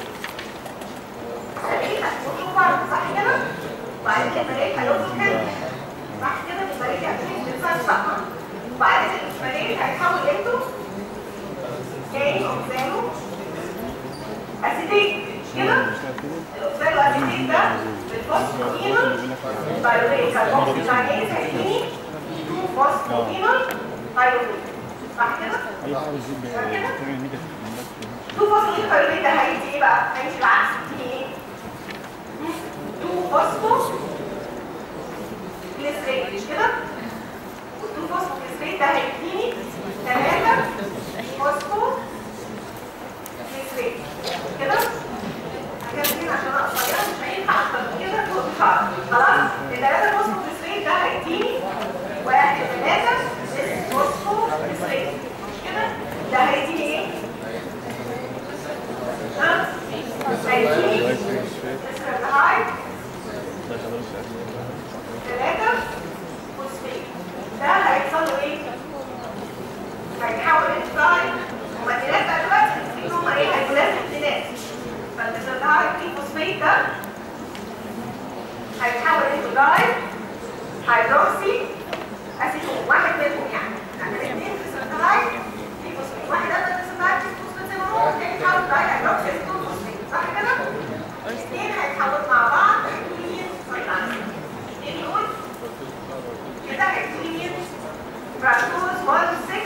سليم هتحطه بره صح كده؟ وبعدين الملاك هيوصل كده صح كده الملاك هتشيل الانسان صح وبعدين الملاك هيتحول انتو تاني اوكسالو اسيديك مش كده الاوكسالو اسيتيت ده بالفوسفونينول بايوليت كاربوكسيلايز هيديني 2 فوسفونينول بايوليت صح كده؟ اي حاجه بتزيد بتعمل نيجاتيف تو فوسفونيل بايوليت ده هيدي ايه بقى؟ هيمشي العكس يديني ايه؟ 2 فوسفو جليسريت مش كده؟ والتو فوسفو جليسريت ده هيديني 3 فوسفو جليسريت كده؟ هكمل عشان انا قصيره مش هينفع اكتر من كده مش هعرف. خلاص؟ الثلاثه فوسفو جليسريت ده هيديني واحد ثلاثه فوسفو جليسريت مش كده؟ ده هيديني ايه؟ ها؟ هيديني السيرتهايد ثلاثة فوسفيت ده هيحصل له ايه؟ هيتحول انزيم هما الثلاثة بقى دلوقتي في هما ايه؟ هيولاد امتناز فالسيرتهايد في فوسفيت ده هيتحول انتو داي هيدروكسي اسيتون واحد منهم يعني يعني الاثنين في السيرتهايد في فوسفيت واحد قبل السيرتهايد في فوسفيت زي ما هو الثاني يتحول داي هيدروكسي اسيتون فوسفيت صح كده؟ الاثنين هيتحولوا مع بعض هيدوني سايلانس الاثنين دول كده هيدوني فركتوز 1 6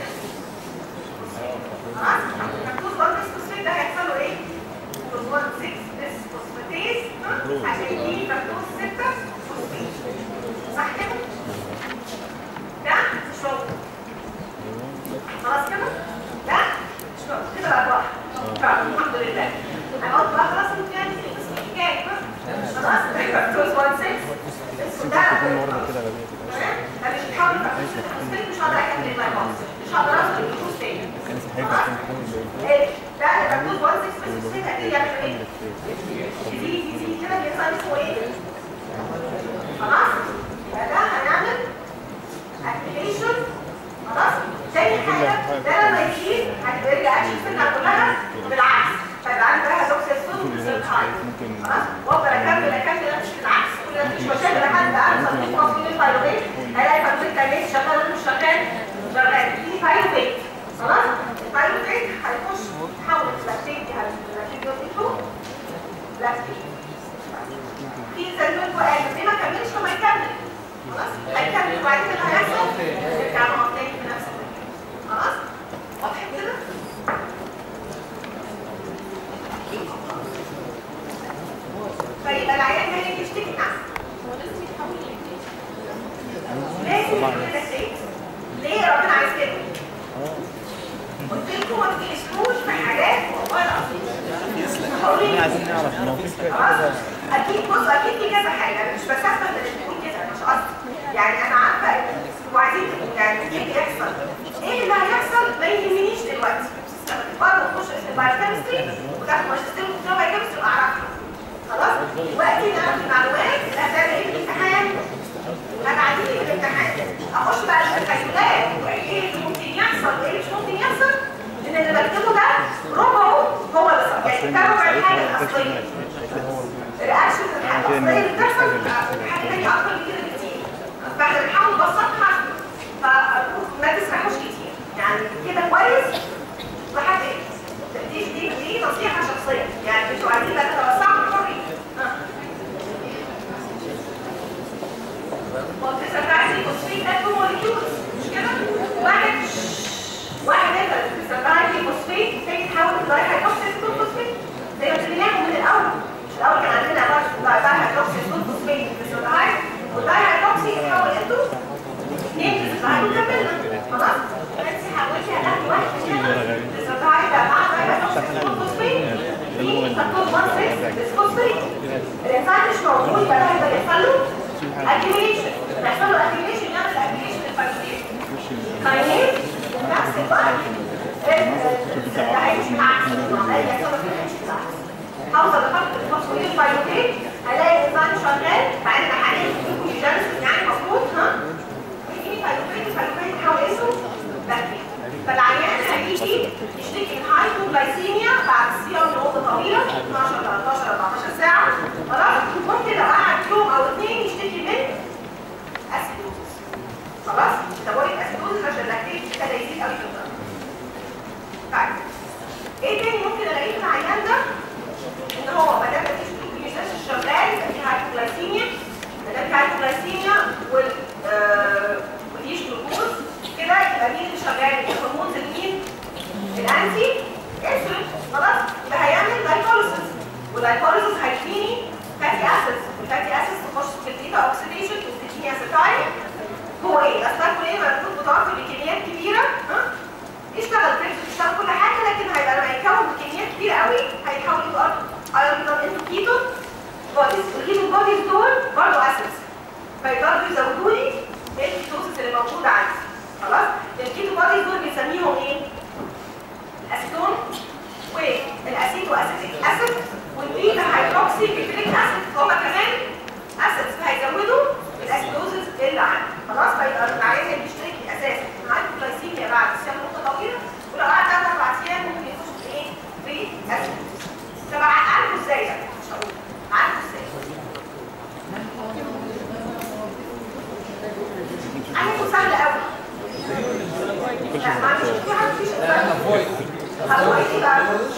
خلاص فركتوز 1 6 فوسفيت ده هيحصل له ايه؟ فركتوز 1 6 بس فوسفاتيز هيديني فركتوز 6 فوسفيت صح كده؟ ده شغل خلاص كده؟ ده شغل كده بقى واحد الحمد لله هنقعد بقى خلاص ممكن يعني كام خلاص فركتوز 1 6 ده كل مره كده غبيه كده ده مش بيحاول يفكر مش هقدر اكمل بقى خالص مش هقدر اوصل للجزء تاني كانت هيبقى كان حاجه ايه ده الفركتوز 1 6 بس كده ايه يعمل ايه؟ يزيد يزيد كده بيطلع اسمه ايه؟ خلاص يبقى ده هنعمل اكتيفيشن خلاص تاني حاجه ده لما يزيد هتبقى الرياكشن بتاعتها كلها بالعكس فيبقى عندي بقى هيدروكسيد وسيرتايد خلاص وافضل اكمل اكمل امشي بالعكس كل ده مش مشاكل لحد اعرف اصل فاصل الفايروبيت هلاقي فايروبيت كان شغال ولا مش شغال شغال في فايروبيت خلاص الفايروبيت هيخش يحول البكتيريا البكتيريا دي لاكتيك في زلمه وقال ليه ما كملش وما يكمل خلاص هيكمل وبعدين اللي هيحصل نرجع نقعد تاني في نفس المكان خلاص واضح كده فيبقى العيان هي يشتكي نعم لازم يكون ده شيء ليه ربنا عايز كده قلت لكم ما تحسوش في حاجات والله العظيم هقول عايزين نعرف لو في خلاص اكيد بص اكيد في كذا حاجه انا مش بستخدم اللي بتقول كده مش قصدي يعني انا عارفه انتوا عايزين يعني ايه اللي يحصل ايه اللي هيحصل ما يهمنيش دلوقتي برضه تخش البايوكيمستري وتاخد ماجستير ودكتوراه بايوكيمستري واعرفها خلاص دلوقتي نعرف المعلومات اللي هتعمل ايه في الامتحان هتعدي لي في الامتحان اخش بقى التخيلات وايه اللي ممكن يحصل وايه اللي مش ممكن يحصل لان اللي بكتبه ده ربعه هو اللي صح يعني ده ربع الحاجه الاصليه الرياكشن الحاجه الاصليه اللي بتحصل حاجه ثانيه اكتر من كده بكتير فاحنا بنحاول نبسطها فما تسرحوش كتير يعني كده كويس لحد ايه دي دي دي نصيحه شخصيه يعني انتوا عايزين بقى تتوسعوا حرين والتسرعي فوسفيت ده تو موليكيولز مش كده واحد واحد يقدر تسرعي فوسفيت تاني تحول الداي هيدروكسيد فوسفيت زي ما قلناهم من الاول مش الاول كان عندنا بس داي هيدروكسيد فوسفيت تسرعي والداي هيدروكسيد يتحول انتو اثنين تسرعي وكملنا خلاص انت حولتي هتاخدي واحد هنا تسرعي ده مع داي هيدروكسيد فوسفيت في فاكتور 1 6 فوسفيت الانسان مش موجود يبقى ده هيبقى يحصل له اكيميليشن يحصل له اكيميليشن يعمل اكيميليشن للفايبرين كاينيز نفس الوقت ده هيمشي معاك هيحصل له اكيميليشن هوصل لخط الفوسفوريل فايبرين هلاقي الانسان شغال مع ان حاليا في جينيسيس يعني المفروض ها يجي فايبرين الفايبرين يتحول اسمه بكتيريا فالعيان هيجي يشتكي من هايبوغلايسيميا بعد صيام لمده طويله 12 13 14 ساعه خلاص ممكن لو قعد يوم او اثنين يشتكي من اسيدوزس خلاص ميتابوليك اسيدوزس عشان اللاكتيت ابتدى يزيد قوي في الدم طيب ايه تاني ممكن الاقيه في العيان ده واللايكوليسيس هيديني فاتي اسيدز والفاتي اسيدز تخش في البيتا اوكسيديشن وتديني اسيتايل هو ايه؟ الاسيتايل ايه؟ موجود متوفر بكميات كبيره ها؟ يشتغل بريكس يشتغل كل حاجه لكن هيبقى لما يتكون بكميات كبيره قوي هيتحول الى ايرون انتو كيتون بوديز والكيتون بوديز دول برضه اسيدز فيقدروا يزودوا لي الكيتوسيس اللي موجوده عندي خلاص الكيتو بوديز دول بنسميهم ايه؟ الاسيتون والاسيتو اسيتيك اسيد والبيتا هيدروكسي بيتريك اسيد هما كمان اسيدز فهيزودوا الاسيدوزز اللي عندي خلاص فيبقى العيان اللي بيشترك اساسا عنده جلايسيميا بعد صيام مده طويله ولو قعد ثلاث اربع ايام ممكن يخش في ايه؟ في اسيدوزز طب عارفه ازاي ده؟ مش هقول عارفه ازاي؟ عارفه سهل قوي لا ما عنديش في حد فيش هقول ايه بقى؟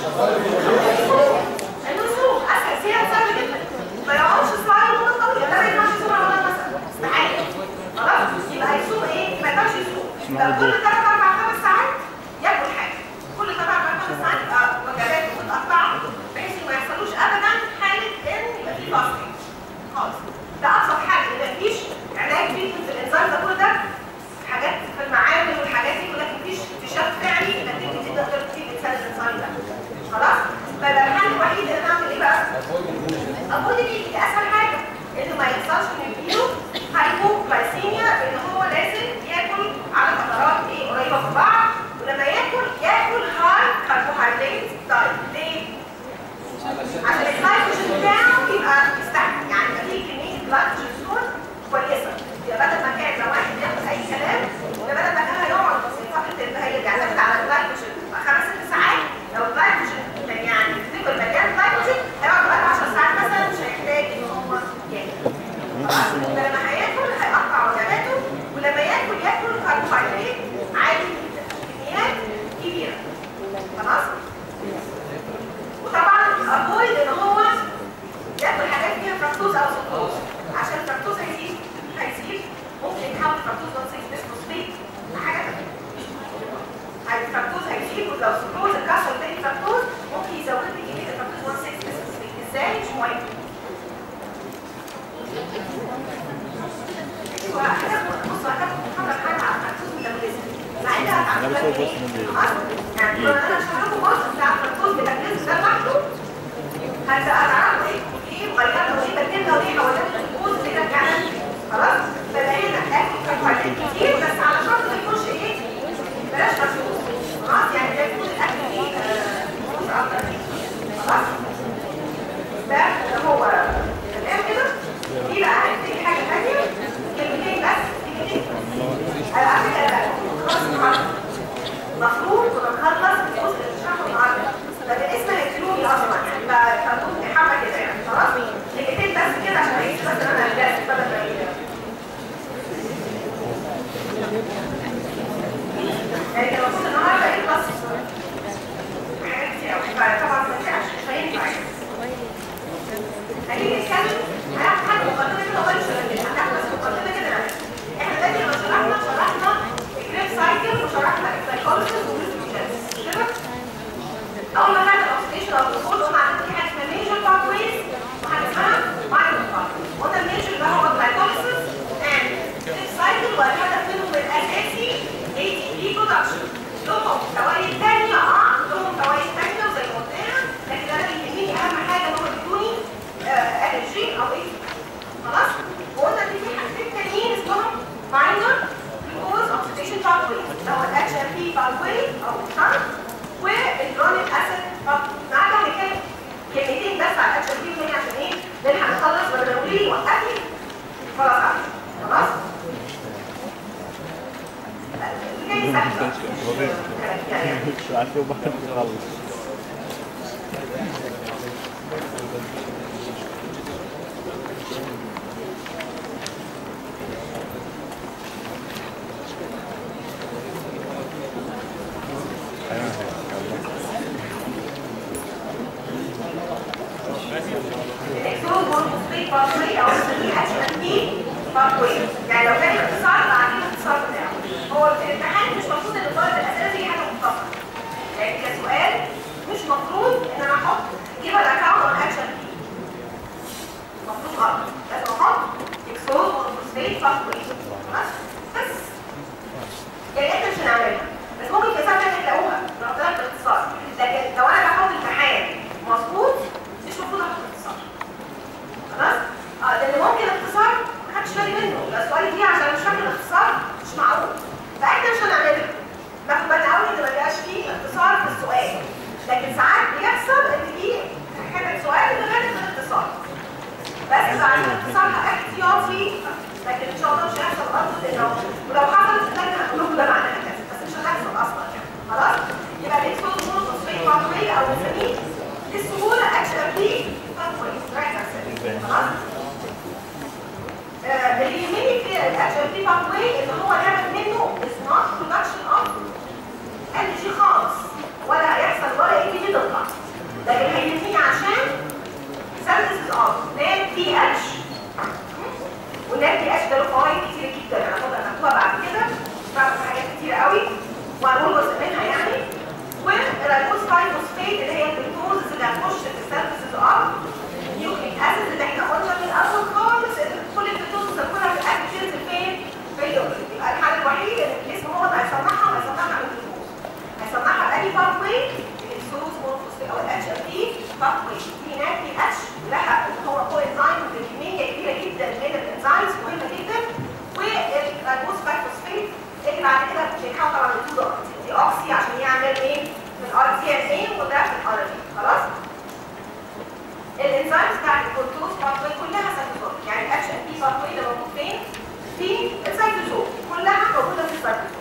النزول اسهل فيها سهل جدا ما يقعدش صغير مده طويله ده ما ينفعش يصوم رمضان مثلا استحاله خلاص يبقى هيصوم ايه؟ ما يقدرش يصوم يبقى كل ثلاث اربع خمس ساعات ياكل حاجه كل ثلاث اربع خمس ساعات يبقى وجبات متقطعه بحيث إن ما يحصلوش ابدا حاله ان يبقى في فاستنج خالص ده ابسط حاجه ما فيش علاج تريتمنت الانزيم ده كل ده حاجات في المعامل والحاجات دي كلها مفيش اكتشاف فعلي انك انت تقدر تجيب انسان الانزيم ده خلاص فيبقى الحل الوحيد ان اعمل ايه بقى؟ اقول دي دي اسهل حاجه انه ما يحصلش ان يجيله هايبوغلايسيميا ان هو لازم ياكل على فترات ايه قريبه من بعض ولما ياكل ياكل هاي كربوهيدرات دايت ليه؟ عشان الجلايكوجين بتاعه يبقى يستحمل يعني يبقى فيه كميه جلايكوجين ستور كويسه يبقى بدل ما كان لو واحد بياخد اي كلام يبقى بدل ما كان هيقعد بسيطه حته ان هي بيعتمد على الجلايكوجين خمس ست ساعات لو الجلايكوجين كان يعني تفتكر مليان جلايكوجين هيقعد بقى 10 ساعات مثلا مش هيحتاج ان هو ياكل خلاص يبقى لما هياكل هيقطع وجباته ولما ياكل ياكل كربوهيدرات عادي جدا كميات كبيره خلاص وطبعا افويد ان هو ياكل حاجات فيها فركتوز او سكروز عشان الفركتوز هيزيد هيزيد ممكن يتحول فركتوز 1 6 بسفوسفيت لحاجه ثانيه الفركتوز هيزيد ولو سكروز اتكسر تاني فركتوز ممكن يزود لي كميه الفركتوز 1 6 بسفوسفيت ازاي مش مهم بصوا هتاخد محاضره حاجه على الفركتوز ميتابوليزم مع انها هتعمل لك ايه؟ يعني لو انا هشرح لكم جزء بتاع الفركتوز ميتابوليزم ده لوحده هتعرفوا ايه ايه غيرنا وايه بدلنا وايه حولنا الجلوكوز كده فعلا خلاص فبقينا اكل كربوهيدرات كتير بس على شرط ما يكونش ايه بلاش مفروض خلاص يعني ده يكون الاكل فيه جلوكوز اكتر خلاص ده اللي هو تمام كده دي بقى هنبتدي حاجه ثانيه كلمتين بس كلمتين على فكره خلاص المفروض كنا نخلص الجزء اللي شرحه النهارده ده بالاسم هيكتبوني اصلا يعني بقى خدوني حبه كده يعني خلاص كلمتين بس كده عشان اعيش بس انا رجعت بدل ما ايه يعني كان المفروض النهارده يخلص حاجات كتير قوي فطبعا ما ينفعش مش هينفع يعني هنيجي نتكلم هناخد حاجه مقدمه كده وغير شغالين هناخد بس مقدمه كده نعمل احنا دلوقتي لما شرحنا شرحنا الكريب سايكل وشرحنا السايكولوجيز والريسبيشنز كده اول ما نعمل اوكسيديشن او دخول قلنا عندنا في حاجه اسمها ميجر باثويز وحاجه اسمها مايكرو باثويز قلنا الميجر ده هو الجلايكوليسيس اند كريب سايكل والهدف منهم الاساسي اي تي بي برودكشن لهم فوائد ثانيه اه لهم فوائد ثانيه وزي ما قلنا لكن انا بيهمني اهم حاجه ان هم بيدوني انرجي او ايه خلاص وقلنا ان في حاجتين تانيين اسمهم ماينر جلوكوز اوكسيديشن باثوي اللي هو الاتش ام بي باثوي او شرط والجرونيك اسيد النهارده هنتكلم كلمتين بس على الاتش ام بي تاني عشان ايه؟ نلحق نخلص ولا تقولي لي وقفي خلاص عليك. خلاص؟ اللي جاي سهل مش عارف يوم بعد يخلص الاكسون مونوفوسفيت باثوي او بنسميه اتش ام بي باثوي يعني لو كان اختصار بعدين الاختصار بتاعه هو في الامتحان مش المفروض ان الطالب الاساسي يجي حاجه مختصره يعني كسؤال مش مفروض ان انا احط جيب الاكونت اون اتش ام بي اتش والنات بي اتش ده له فوائد كتير جدا هناخدها ناخدوها بعد كده بعمل حاجات كتير قوي وهنقول جزء منها يعني والرايبوز فايفوسفيت اللي هي الجلوكوز اللي هتخش في السيرفيسز اوف نيوكليك اسيد اللي احنا قلنا من الاول خالص ان كل الجلوكوز كلها في الاكل بتنزل فين؟ في اليوم يبقى الحل الوحيد ان الجسم هو اللي هيصنعها وهيصنعها من الجلوكوز هيصنعها بأي باث واي الجلوكوز مونوفوسفيت او الاتش ام بي باث واي في هناك في اتش لها ان هو كو انزيم بكميه كبيره جدا من الانزيمز مهمه جدا والرايبوز فايفوسفيت اللي بعد كده بيتحول على الدو دي اوكسي عشان يعمل ايه؟ من ار سي ان اي وده في الار ان خلاص؟ الانزيمز بتاعت الكونتوز باثوي كلها سيتوزول يعني الاتش ام بي باثوي ده موجود فين؟ في السيتوزول كلها موجوده في السيتوزول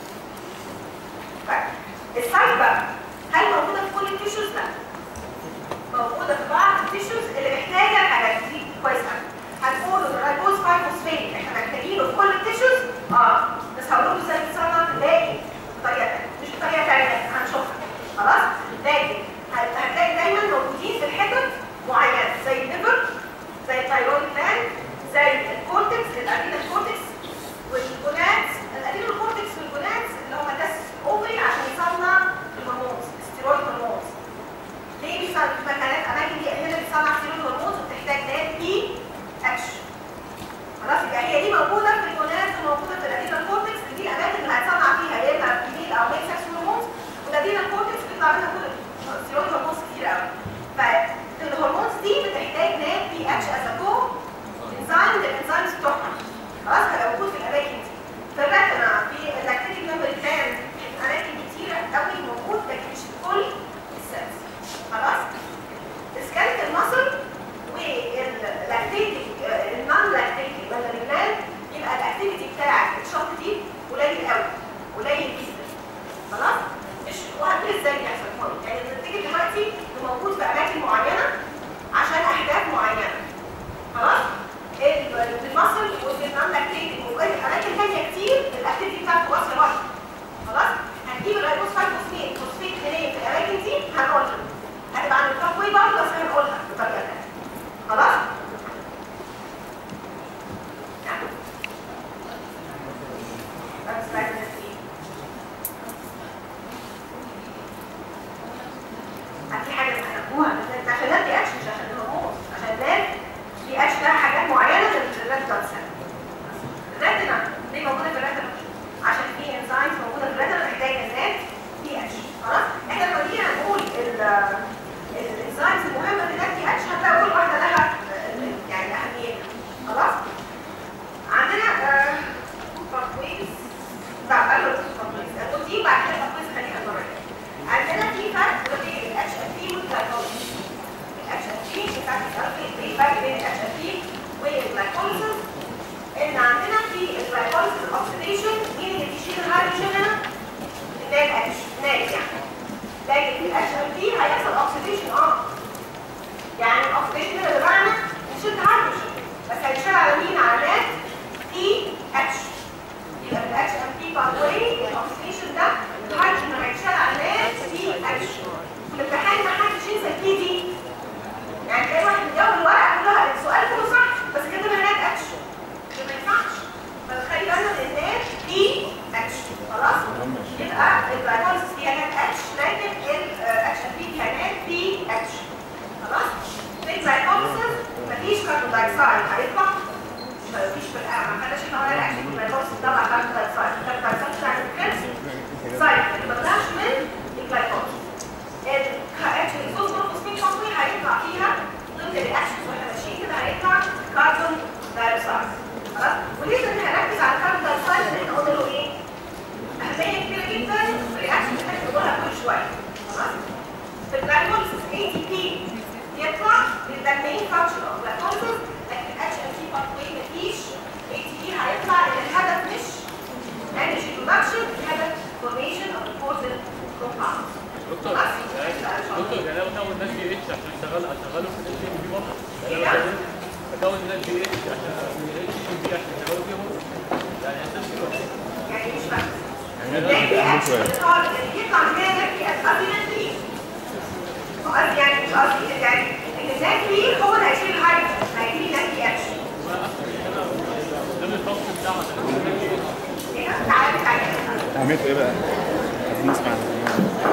طيب السايت بقى هل موجوده في كل التيشوز؟ لا موجوده في بعض التيشوز اللي محتاجه الحاجات دي كويس قوي هنقول ان الرايبوز فايفوسفيت احنا محتاجينه في كل التيشوز اه بس هقول لكم ازاي بيتصنع نلاقي بطريقه ثانيه مش بطريقه ثانيه هنشوفها خلاص لكن هت- هتلاقي دايما موجودين في الحتت معينه زي الليفر زي الثايرويد جلاند زي الكورتكس الادينا الكورتكس والجونادز الادينا الكورتكس والجونادز اللي هم ده اوفري عشان يصنع الهرمونز الستيرويد هرمونز ليه بيصنع في مكانات اماكن دي هنا بيصنع ستيرويد هرمونز وبتحتاج نات بي اتش خلاص يبقى هي دي موجوده في الجونادز وموجوده في الادينا الكورتكس دي الاماكن اللي هتصنع فيها يا اما فيميل او ميل سكس هرمونز والادينا الكورتكس بيطلع منها كل ستيرويد هرمونز كتير قوي فالهرمونز دي بتحتاج نات بي اتش از كو انزيم للانزيمز بتوعها خلاص هيبقى موجود في الاماكن دي في الريتنا في اللاكتيك ميموري بلان في اماكن كتيره قوي موجود لكن مش في كل السيلز خلاص السكاليتال ماسل واللاكتيك النون لاكتيك بلان يبقى الاكتيفيتي بتاع الشط دي قليل قوي قليل جدا خلاص مش وهنقول ازاي بيحصل خالص يعني النتيجه دلوقتي إنه موجود في اماكن معينه عشان اهداف معينه خلاص المصل والنون لاكتيك وفي اماكن ثانيه كتير الاكتيفيتي بتاعته واصله واحده خلاص هنجيب الريبوز فايفوسفيت فوسفيت منين في الاماكن دي هنقولها هتبقى عن التوب واي برضه بس هنقولها بطريقه ثانيه خلاص نعم. بس بعد التسليم. في حاجه هتحبوها بس عشان ده دي اتش مش عشان الهرمون عشان ده دي اتش ده حاجات معينه للريد بلاد سيل الريتنا دي موجوده في الريتنا عشان في انزيمز موجوده في الريتنا محتاجه النات دي اتش خلاص احنا لما نيجي هنقول ال- الانزيمز المهمه في النات دي اتش هتلاقي كل واحده لها آه، يعني اهميتها خلاص عندنا تطويز بعد التطويز التطويز بعد كده التطويز خليها المره الجايه عندنا في فرق بين الاتش ام بي والجلايكولايسيس الاتش ام بي مش عارف تعرفي ايه الفرق بين الاتش ام بي والجلايكولايسيس ان عندنا في الجلايكولايسيس الاكسيديشن مين اللي بيشيل الهيدروجين هنا؟ الناد اتش ناد يعني لكن في الاتش ام بي هيحصل اوكسيديشن اه يعني الاكسيديشن هنا بمعنى نشيل هيدروجين بس هيتشال على مين؟ على ناد اي اتش يبقى الاتش ام بي باثواي الاكسيديشن ده الهيدروجين هيتشال على ناد اي اتش في الامتحان ما حدش ينسى البي دي يعني تلاقي واحد مجاوب الورقه كلها السؤال كله صح بس كاتبها ناد اتش ده ما ينفعش فتخلي بالنا ان الناد دي اتش خلاص يبقى الجلايكوليسيس فيها ناد اتش لكن الاتش ام بي فيها ناد دي اتش خلاص في الجلايكوليسيس مفيش كربون دايوكسيد هيطلع مفيش في الأ- ما خدناش احنا ولا الاكشن في الجلايكوليسيس طبعا كربون دايوكسيد الكربون دايوكسيد بتاع الكرس سايد ما طلعش من الجلايكوليسيس الاتش الفوسفور فوسفين كومبلي هيطلع فيها ضمن الاكشنز واحنا ماشيين كده هيطلع كربون دايوكسيد خلاص وليه ان هنركز على الكربون دايوكسيد ان احنا قلنا له ايه؟ اهميه كبيره جدا في الرياكشن اللي احنا بنقولها كل شويه خلاص في الجلايكوليسيس اي تي بي يطلع ده المين فانكشن اوف جلايكوليسيس لكن الاتش ام تي باثوي مفيش اي تي بي هيطلع لان الهدف مش انرجي برودكشن الهدف فورميشن اوف البورتال كومباوند دكتور دكتور يعني انا بكون ناس بي اتش عشان اشتغل اشغله في الاتش ام بي برضه يعني انا بكون ناس بي اتش عشان الاتش ام بي عشان اشغله فيه برضه يعني اساس كده يعني مش فاهم يعني ده ده اكشن شوية. خالص اللي يطلع من هنا في قصدي نادي قصدي يعني مش قصدي يعني ان النادي هو اللي هيشيل الهايدروجين هيجيب اهميته ايه بقى؟ عايزين نسمع عنه.